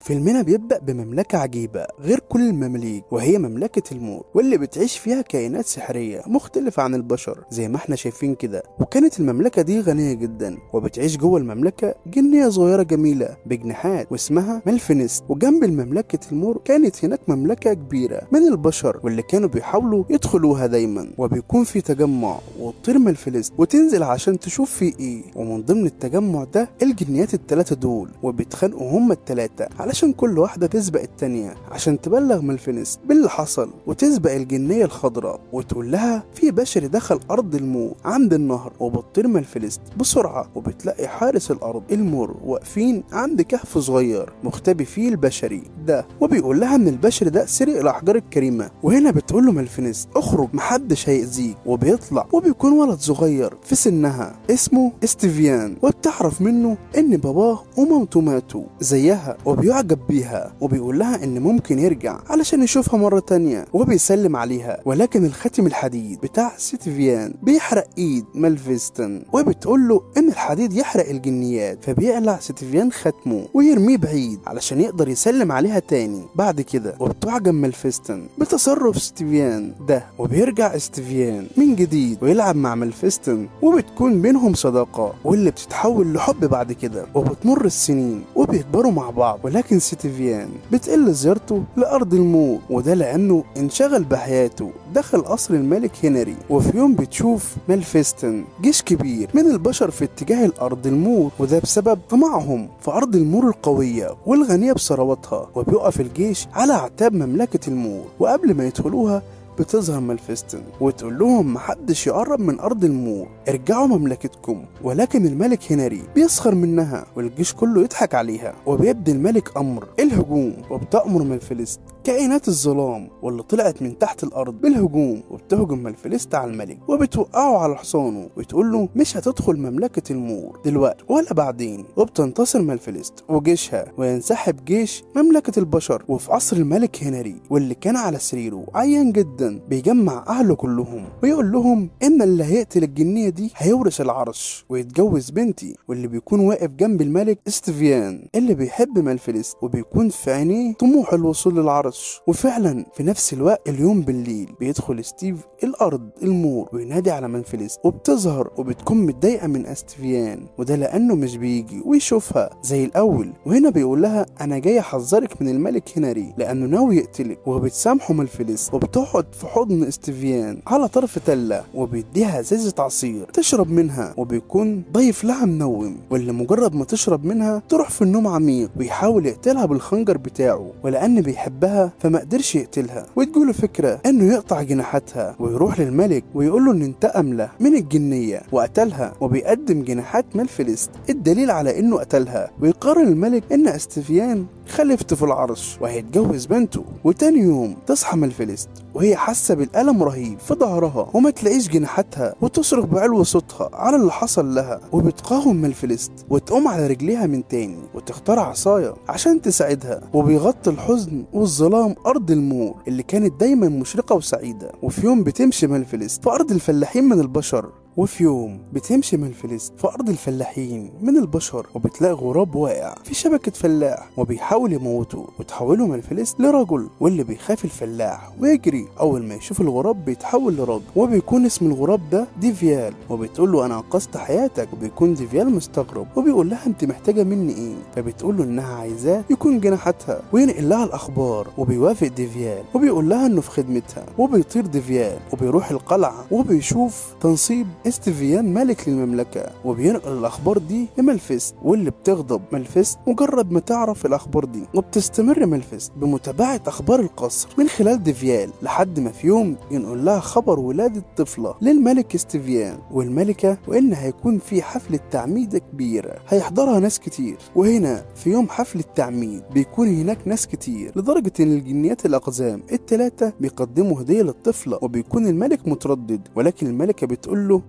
فيلمنا بيبدأ بمملكة عجيبة غير كل المماليك وهي مملكة المور واللي بتعيش فيها كائنات سحرية مختلفة عن البشر زي ما احنا شايفين كده وكانت المملكة دي غنية جدا وبتعيش جوه المملكة جنية صغيرة جميلة بجناحات واسمها ملفنست وجنب المملكة المور كانت هناك مملكة كبيرة من البشر واللي كانوا بيحاولوا يدخلوها دايما وبيكون في تجمع وتطير ملفنست وتنزل عشان تشوف في ايه ومن ضمن التجمع ده الجنيات التلاتة دول وبيتخانقوا هما التلاتة علشان كل واحدة تسبق التانية عشان تبلغ ملفنست باللي حصل وتسبق الجنية الخضراء وتقول لها في بشري دخل أرض المور عند النهر وبتطير ملفنست بسرعة وبتلاقي حارس الأرض المور واقفين عند كهف صغير مختبي فيه البشري ده وبيقول لها إن البشري ده سرق الأحجار الكريمة وهنا بتقول له ملفنست اخرج محدش هيأذيك وبيطلع وبيكون ولد صغير في سنها اسمه استيفيان وبتعرف منه إن باباه ومامته ماتوا زيها وبيعجب بيها وبيقول لها ان ممكن يرجع علشان يشوفها مرة تانية وبيسلم عليها ولكن الخاتم الحديد بتاع سيتيفيان بيحرق ايد مالفيستن وبتقول له ان الحديد يحرق الجنيات فبيقلع سيتيفيان ختمه ويرميه بعيد علشان يقدر يسلم عليها تاني بعد كده وبتعجب مالفيستن بتصرف ستيفيان ده وبيرجع ستيفيان من جديد ويلعب مع مالفيستن وبتكون بينهم صداقة واللي بتتحول لحب بعد كده وبتمر السنين وبيكبروا مع بعض ولكن ستيفيان بتقل زيارته لأرض الموت وده لأنه انشغل بحياته دخل قصر الملك هنري وفي يوم بتشوف مالفيستن جيش كبير من البشر في اتجاه الأرض المور وده بسبب طمعهم في أرض المور القوية والغنية بثرواتها وبيقف الجيش على أعتاب مملكة المور وقبل ما يدخلوها بتظهر مالفيستن وتقول لهم محدش يقرب من أرض المور ارجعوا مملكتكم ولكن الملك هنري بيسخر منها والجيش كله يضحك عليها وبيبدي الملك أمر الهجوم وبتأمر مالفيست كائنات الظلام واللي طلعت من تحت الأرض بالهجوم وبتهجم مالفيست على الملك وبتوقعه على حصانه وتقول له مش هتدخل مملكة المور دلوقتي ولا بعدين وبتنتصر مالفيست وجيشها وينسحب جيش مملكة البشر وفي قصر الملك هنري واللي كان على سريره عيان جدا جدا بيجمع أهله كلهم ويقول لهم إن اللي هيقتل الجنية دي هيورث العرش ويتجوز بنتي واللي بيكون واقف جنب الملك استفيان اللي بيحب مالفيليس وبيكون في عينيه طموح الوصول للعرش وفعلا في نفس الوقت اليوم بالليل بيدخل ستيف الأرض المور وينادي على مانفيليس وبتظهر وبتكون متضايقة من استفيان وده لأنه مش بيجي ويشوفها زي الأول وهنا بيقول لها أنا جاي أحذرك من الملك هنري لأنه ناوي يقتلك وبتسامحه مالفيليس وبتقعد في حضن استفيان على طرف تلة وبيديها ازازة عصير تشرب منها وبيكون ضيف لها منوم واللي مجرد ما تشرب منها تروح في النوم عميق ويحاول يقتلها بالخنجر بتاعه ولأن بيحبها فما قدرش يقتلها وتجوله فكرة انه يقطع جناحاتها ويروح للملك ويقول له ان انتقم له من الجنية وقتلها وبيقدم جناحات مالفيليست الدليل على انه قتلها ويقرر الملك ان استفيان خلفت في العرش وهيتجوز بنته وتاني يوم تصحى مالفيليست وهي حاسه بالالم رهيب في ظهرها وما تلاقيش جناحاتها وتصرخ بعلو صوتها على اللي حصل لها وبتقاوم مالفيليست وتقوم على رجليها من تاني وتختار عصايه عشان تساعدها وبيغطي الحزن والظلام ارض المور اللي كانت دايما مشرقه وسعيده وفي يوم بتمشي مالفيليست في ارض الفلاحين من البشر وفي يوم بتمشي مالفيليست في أرض الفلاحين من البشر وبتلاقي غراب واقع في شبكة فلاح وبيحاول يموته وتحوله مالفيليست لرجل واللي بيخاف الفلاح ويجري أول ما يشوف الغراب بيتحول لرجل وبيكون اسم الغراب ده ديفيال وبتقول له أنا أنقذت حياتك وبيكون ديفيال مستغرب وبيقول لها أنت محتاجة مني إيه فبتقول له إنها عايزاه يكون جناحاتها وينقل لها الأخبار وبيوافق ديفيال وبيقول لها إنه في خدمتها وبيطير ديفيال وبيروح القلعة وبيشوف تنصيب استفيان ملك للمملكة وبينقل الأخبار دي لملفست واللي بتغضب ملفست مجرد ما تعرف الأخبار دي وبتستمر ملفست بمتابعة أخبار القصر من خلال ديفيال لحد ما في يوم ينقل لها خبر ولادة طفلة للملك استفيان والملكة وإن هيكون في حفلة تعميد كبيرة هيحضرها ناس كتير وهنا في يوم حفل التعميد بيكون هناك ناس كتير لدرجة إن الجنيات الأقزام التلاتة بيقدموا هدية للطفلة وبيكون الملك متردد ولكن الملكة بتقول له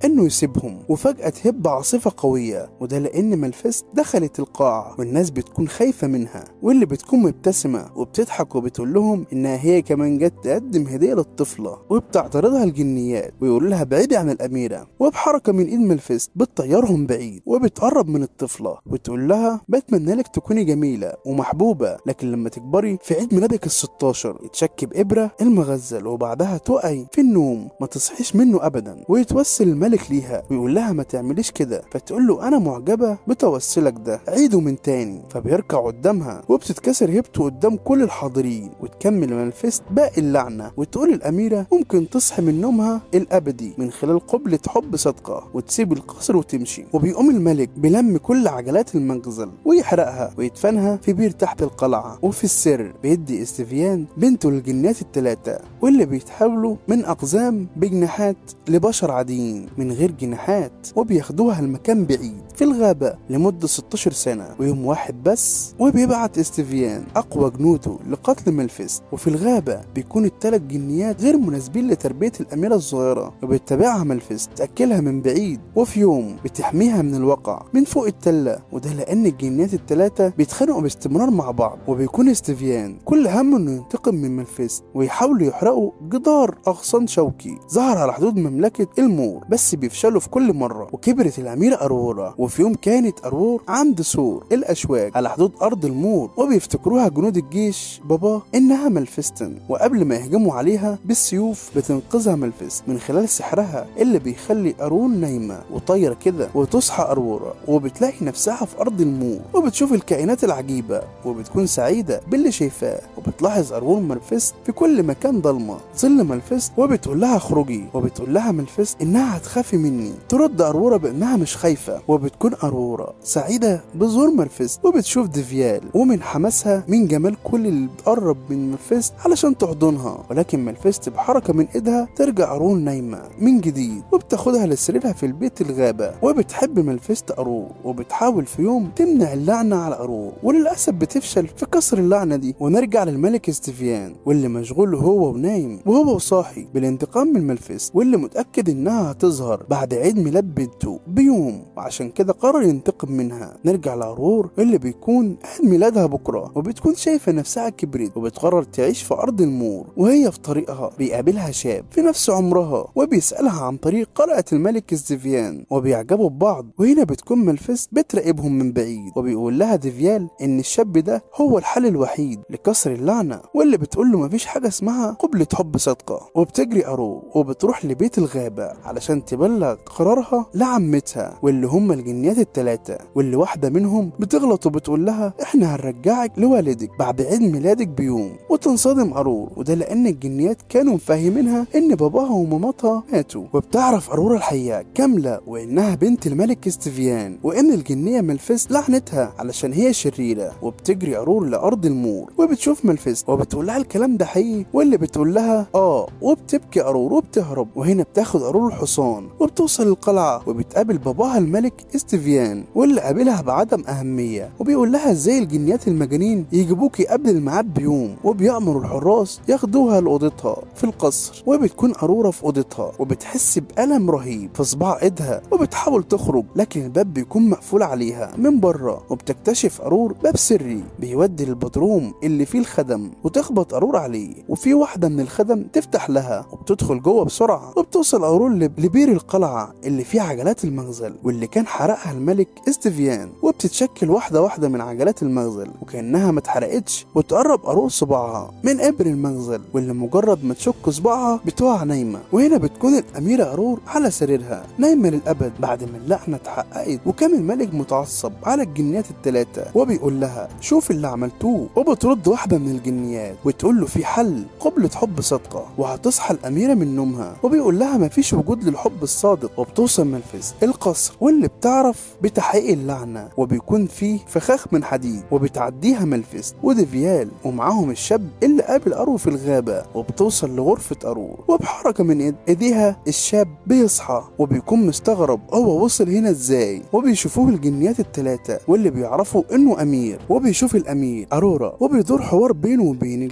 انه يسيبهم وفجأة تهب عاصفة قوية وده لان ملفست دخلت القاعة والناس بتكون خايفة منها واللي بتكون مبتسمة وبتضحك وبتقول لهم انها هي كمان جت تقدم هدية للطفلة وبتعترضها الجنيات ويقول لها بعيدي عن الاميرة وبحركة من ايد ملفست بتطيرهم بعيد وبتقرب من الطفلة وتقول لها بتمنى لك تكوني جميلة ومحبوبة لكن لما تكبري في عيد ميلادك ال 16 يتشك بإبرة المغزل وبعدها تقعي في النوم ما تصحيش منه أبدا ويتوسل الملك ليها ويقول لها ما تعمليش كده فتقول له أنا معجبة بتوسلك ده عيده من تاني فبيركع قدامها وبتتكسر هيبته قدام كل الحاضرين وتكمل ملفست باقي اللعنة وتقول الأميرة ممكن تصحي من نومها الأبدي من خلال قبلة حب صادقة وتسيب القصر وتمشي وبيقوم الملك بلم كل عجلات المنغزل ويحرقها ويدفنها في بير تحت القلعة وفي السر بيدي استفيان بنته للجنات التلاتة واللي بيتحولوا من أقزام بجناحات لبشر عاديين من غير جناحات وبياخدوها لمكان بعيد في الغابة لمدة 16 سنة ويوم واحد بس وبيبعت استفيان أقوى جنوده لقتل ملفست وفي الغابة بيكون التلات جنيات غير مناسبين لتربية الأميرة الصغيرة وبيتبعها ملفست تأكلها من بعيد وفي يوم بتحميها من الوقع من فوق التلة وده لأن الجنيات التلاتة بيتخانقوا باستمرار مع بعض وبيكون استفيان كل همه إنه ينتقم من ملفست ويحاولوا يحرقوا جدار أغصان شوكي ظهر على حدود مملكة المور بس بيفشلوا في كل مرة وكبرت الأميرة أرورا وفي يوم كانت أرور عند سور الأشواك على حدود أرض المور وبيفتكروها جنود الجيش بابا إنها ملفستن وقبل ما يهجموا عليها بالسيوف بتنقذها ملفست من خلال سحرها اللي بيخلي أرون نايمة وطايرة كده وتصحى أرورا وبتلاقي نفسها في أرض المور وبتشوف الكائنات العجيبة وبتكون سعيدة باللي شايفاه وبتلاحظ أرون ملفست في كل مكان ضلمة ظل ملفست وبتقول لها اخرجي وبتقول لها ملفست إنها هتخافي مني ترد أرورا بإنها مش خايفة وبتكون أرورا سعيدة بظهور ملفست وبتشوف ديفيال ومن حماسها من جمال كل اللي بتقرب من ملفست علشان تحضنها ولكن ملفست بحركة من إيدها ترجع أرون نايمة من جديد وبتاخدها لسريرها في البيت الغابة وبتحب ملفست أرور وبتحاول في يوم تمنع اللعنة على أرور وللأسف بتفشل في كسر اللعنة دي ونرجع للملك استفيان واللي مشغول هو ونايم وهو صاحي بالانتقام من ملفست واللي متأكد إنها هتظهر بعد عيد ميلاد بنته بيوم وعشان كده قرر ينتقم منها نرجع لأرور اللي بيكون عيد ميلادها بكرة وبتكون شايفة نفسها كبرت وبتقرر تعيش في أرض المور وهي في طريقها بيقابلها شاب في نفس عمرها وبيسألها عن طريق قلعة الملك استفيان وبيعجبوا ببعض وهنا بتكون ملفست بتراقبهم من بعيد وبيقول لها ديفيال إن الشاب ده هو الحل الوحيد لكسر اللعنة واللي بتقول له مفيش حاجة اسمها قبلة حب صادقة وبتجري أرو وبتروح لبيت الغابة علشان تبلغ قرارها لعمتها واللي هم الجنيات التلاتة واللي واحدة منهم بتغلط وبتقول لها احنا هنرجعك لوالدك بعد عيد ميلادك بيوم وتنصدم أرور وده لأن الجنيات كانوا مفهمينها إن باباها ومامتها ماتوا وبتعرف أرور الحقيقة كاملة وإنها بنت الملك استفيان وإن الجنية ملفست لعنتها علشان هي شريرة وبتجري أرور لأرض المور وبتشوف ملفست وبتقول لها الكلام ده حقيقي واللي بتقول لها آه وبتبكي أرور وبتهرب وهنا بتاخد أرور الحصان وبتوصل القلعة وبتقابل باباها الملك استفيان واللي قابلها بعدم أهمية وبيقول لها إزاي الجنيات المجانين يجيبوكي قبل الميعاد بيوم وبيأمروا الحراس ياخدوها لأوضتها في القصر وبتكون أرورة في أوضتها وبتحس بألم رهيب في صباع إيدها وبتحاول تخرج لكن الباب بيكون مقفول عليها من بره وبتكتشف أرور باب سري بيودي للبدروم اللي فيه الخدم وتخبط أرور عليه وفي واحدة من الخدم تفتح لها وبتدخل جوه بسرعة وبتوصل أرور لب- لبير القلعة اللي فيه عجلات المغزل واللي كان حرقها الملك استفيان وبتتشكل واحدة واحدة من عجلات المغزل وكأنها ما اتحرقتش وتقرب أرور صباعها من إبر المغزل واللي مجرد ما تشك صباعها بتقع نايمة وهنا بتكون الأميرة أرور على سريرها نايمة للأبد بعد ما اللعنة اتحققت وكان الملك متعصب على الجنيات التلاتة وبيقول لها شوف اللي عملتوه وبترد واحدة من الجنيات وتقول له في حل قبلة حب صادقة وهتصحى الأميرة من نومها وبيقول لها مفيش وجود للحب الصادق وبتوصل ملفز القصر واللي بتعرف بتحقيق اللعنة وبيكون فيه فخاخ من حديد وبتعديها ملفز وديفيال ومعاهم الشاب اللي قابل أرو في الغابة وبتوصل لغرفة أرو وبحركة من إيد- ايديها الشاب بيصحى وبيكون مستغرب هو وصل هنا ازاي وبيشوفوه الجنيات التلاتة واللي بيعرفوا انه امير وبيشوف الامير ارورا وبيدور حوار بينه وبين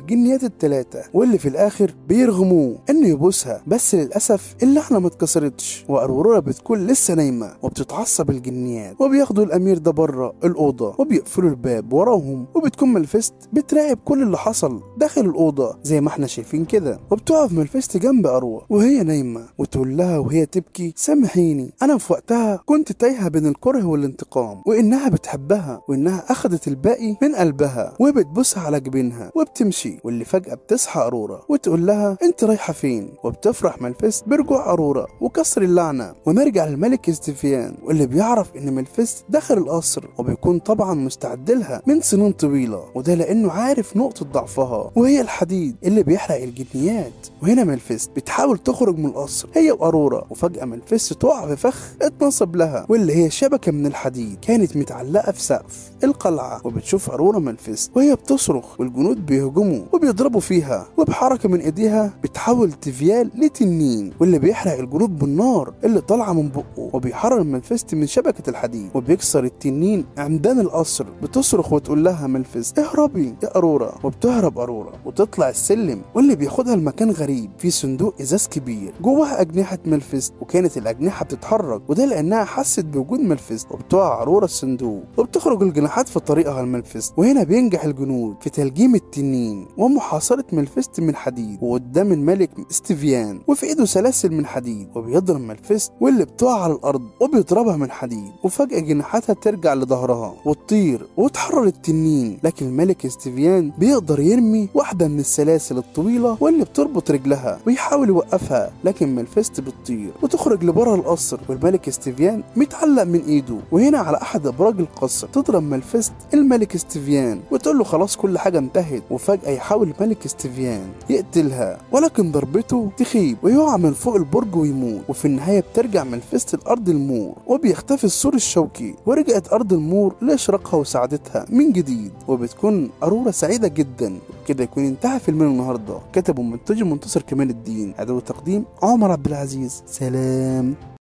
الجنيات التلاتة واللي في الآخر بيرغموه إنه يبوسها بس للأسف اللعنة ما اتكسرتش وأرورا بتكون لسه نايمة وبتتعصب الجنيات وبياخدوا الأمير ده بره الأوضة وبيقفلوا الباب وراهم وبتكون ملفست بتراقب كل اللي حصل داخل الأوضة زي ما احنا شايفين كده وبتقف ملفست جنب أروى وهي نايمة وتقول لها وهي تبكي سامحيني أنا في وقتها كنت تايهة بين الكره والانتقام وإنها بتحبها وإنها أخدت الباقي من قلبها وبتبوسها على جبينها وبتمشي واللي فجأة بتصحى أرورا وتقول لها أنت رايحة فين وبتفرح ملفست برجوع أرورا وكسر اللعنة ونرجع للملك استفيان واللي بيعرف إن ملفست دخل القصر وبيكون طبعا مستعد لها من سنين طويلة وده لأنه عارف نقطة ضعفها وهي الحديد اللي بيحرق الجنيات وهنا ملفست بتحاول تخرج من القصر هي وأرورا وفجأة ملفست تقع في فخ اتنصب لها واللي هي شبكة من الحديد كانت متعلقة في سقف القلعة وبتشوف أرورا ملفست وهي بتصرخ والجنود بيهجموا وبيضربوا فيها وبحركة من ايديها بتحول تيفيال لتنين واللي بيحرق الجنود بالنار اللي طالعة من بقه وبيحرر ملفست من شبكة الحديد وبيكسر التنين عمدان القصر بتصرخ وتقول لها ملفست اهربي يا أرورا وبتهرب أرورا وتطلع السلم واللي بياخدها لمكان غريب في صندوق إزاز كبير جواها أجنحة ملفست وكانت الأجنحة بتتحرك وده لأنها حست بوجود ملفست وبتقع أرورا الصندوق وبتخرج الجناحات في طريقها لملفست وهنا بينجح الجنود في تلجيم التنين ومحاصرة ملفست من حديد وقدام الملك ستيفيان وفي ايده سلاسل من حديد وبيضرب ملفست واللي بتقع على الارض وبيضربها من حديد وفجأة جناحاتها ترجع لظهرها وتطير وتحرر التنين لكن الملك ستيفيان بيقدر يرمي واحدة من السلاسل الطويلة واللي بتربط رجلها ويحاول يوقفها لكن ملفست بتطير وتخرج لبره القصر والملك ستيفيان متعلق من ايده وهنا على احد ابراج القصر تضرب ملفست الملك ستيفيان وتقول له خلاص كل حاجة انتهت وفجأة يحاول الملك ستيفيان يقتلها ولكن ضربته تخيب ويقع من فوق البرج ويموت وفي النهاية بترجع ملفست لأرض المور وبيختفي السور الشوكي ورجعت أرض المور لإشراقها وسعادتها من جديد وبتكون أرورا سعيدة جدا كده يكون انتهى فيلمنا النهارده كتبه منتج منتصر كمال الدين عدو التقديم عمر عبد العزيز سلام